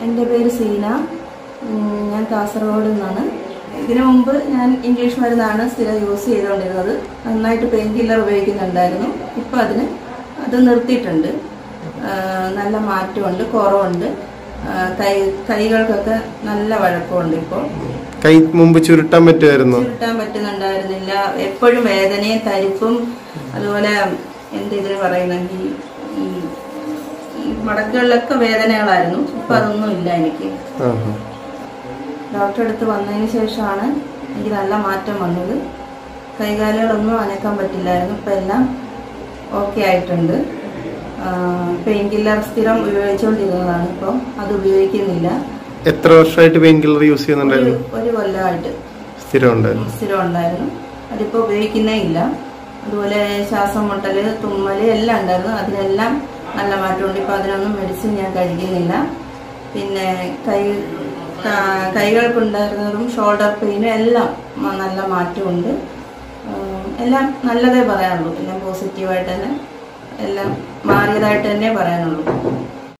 എൻ്റെ പേര് സീന ഉം, ഞാൻ കാസർഗോഡ് നിന്നാണ് ഇതിനു മുമ്പ് ഞാൻ ഇംഗ്ലീഷ് മരുന്നാണ് സ്ഥിരം യൂസ് ചെയ്തുകൊണ്ടിരുന്നത് നന്നായിട്ട് പെയിൻ കില്ലർ ഉപയോഗിക്കുന്നുണ്ടായിരുന്നു ഇപ്പം അതിന് അത് നിർത്തിയിട്ടുണ്ട് ആ, നല്ല മാറ്റമുണ്ട് കുറവുണ്ട് ആ, കൈ കൈകൾക്കൊക്കെ നല്ല വഴക്കമുണ്ട് ഇപ്പോൾ കൈ മുമ്പ് ചുരുട്ടാൻ പറ്റുമായിരുന്നു ചുരുട്ടാൻ പറ്റുന്നുണ്ടായിരുന്നില്ല എപ്പോഴും വേദനയും തരിപ്പും അതുപോലെ എന്ത് ഇതിന് പറയുന്നെങ്കിൽ ഈ ഈ മടക്കുകളിലൊക്കെ വേദനകളായിരുന്നു ഇപ്പൊ അതൊന്നും ഇല്ല എനിക്ക് ആഹാ. ഡോക്ടറെ അടുത്ത് വന്നതിന് ശേഷമാണ് എനിക്ക് നല്ല മാറ്റം വന്നത് കൈകാലുകളൊന്നും അനക്കാൻ പറ്റില്ലായിരുന്നു ഇപ്പം എല്ലാം ഓക്കെ ആയിട്ടുണ്ട് പെയിൻ കില്ലർ സ്ഥിരം ഉപയോഗിച്ചുകൊണ്ടിരുന്നതാണ് ഇപ്പോൾ അത് ഉപയോഗിക്കുന്നില്ല എത്ര വർഷമായിട്ട് പെയിൻ കില്ലർ യൂസ് ഒരു ചെയ്യുന്നുണ്ടായിരുന്നു ഒരു കൊല്ലമായിട്ട് സ്ഥിരം ഉണ്ടായിരുന്നു സ്ഥിരം ഉണ്ടായിരുന്നു അതിപ്പോൾ ഉപയോഗിക്കുന്നേ ഇല്ല അതുപോലെ ശ്വാസം മുട്ടല് തുമ്മല് എല്ലാം ഉണ്ടായിരുന്നു അതിനെല്ലാം നല്ല മാറ്റമുണ്ട് ഇപ്പോൾ അതിനൊന്നും മെഡിസിൻ ഞാൻ കഴിക്കുന്നില്ല പിന്നെ കൈ കാ- കൈകൾക്കുണ്ടായിരുന്നതും ഷോൾഡർ പെയിനും എല്ലാം മ- നല്ല മാറ്റമുണ്ട് ഉം, എല്ലാം നല്ലതേ പറയാനുള്ളൂ എല്ലാം പോസിറ്റീവായിട്ട് തന്നെ എല്ലാം മാറിയതായിട്ട് തന്നെ പറയാനുള്ളൂ